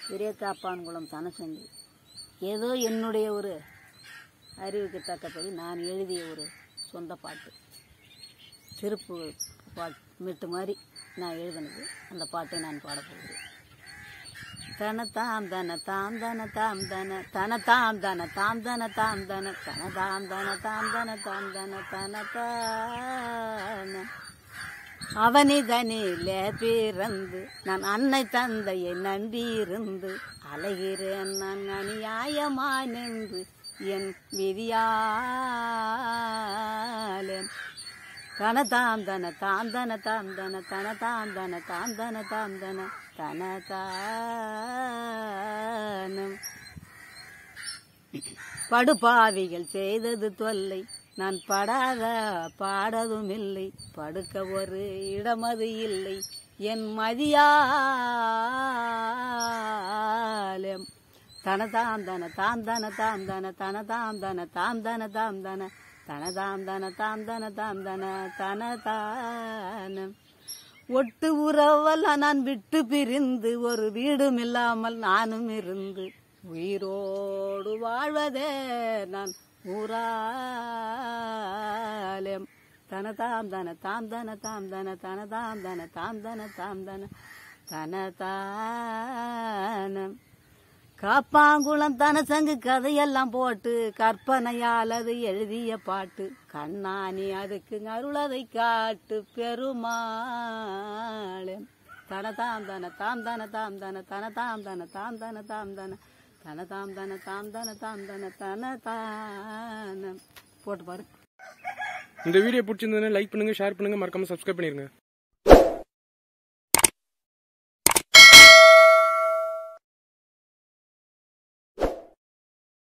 பெரிய காப்பான்குளம் தனசந்தி ஏதோ என்னுடைய ஒரு அறிவுக்கு தக்கபடி நான் எழுதிய ஒரு சொந்த பாட்டு திருப்பு பாட்டு மெட்டு மாதிரி நான் எழுதினது அந்த பாட்டை நான் பாடப்போகிறேன் தன தாம் தன தாம் தன தாம் தன தன தாம் தன தாம் தன தாம் தன தன தாம் தன தாம் தன தாம் தன தன தான அவனிதனிலே பிறந்து நான் அன்னை தந்தையை நம்பியிருந்து அலைகிறேன் நான் அநியாயமாய் நின்று என் விதியாலே தன தாம் தன தாம் தன தாம் தன தன தாம் தன தாம் தன தாம் தன தன தானம் படுபாவிகள் செய்தது தொல்லை நான் படாத பாடதும் இல்லை படுக்க ஒரு இடமது இல்லை என் மதியாலம் தன தாம் தன தாம் தன தாம் தன தன தாம் தன தாம் தன தாம் தன தன தாம் தன தாம் தன தாம் தன தன தானம் ஒட்டு உறவெல்லாம் நான் விட்டு பிரிந்து ஒரு வீடும் இல்லாமல் நானும் இருந்து உயிரோடு வாழ்வதே நான் ஊராலம் தன தாம் தன தாம் தன தாம் தன தன தாம் தன தாம் தன தாம் தன தன தானம் காப்பாங்குளம் தனசங்கு கதையெல்லாம் போட்டு கற்பனையால் அது எழுதிய பாட்டு கண்ணாணி அதுக்கு அருளதை காட்டு பெருமாளே தன தாம் தன தாம் தன தாம் தன தன தாம் தன தாம் தன தாம் தன தன தாம் தன தாம் தன தாம் தன தன தானம் போட்டு பாரு இந்த வீடியோ பிடிச்சிருந்ததுன்னா லைக் பண்ணுங்க ஷேர் பண்ணுங்க மறக்காம சப்ஸ்கிரைப் பண்ணிருங்க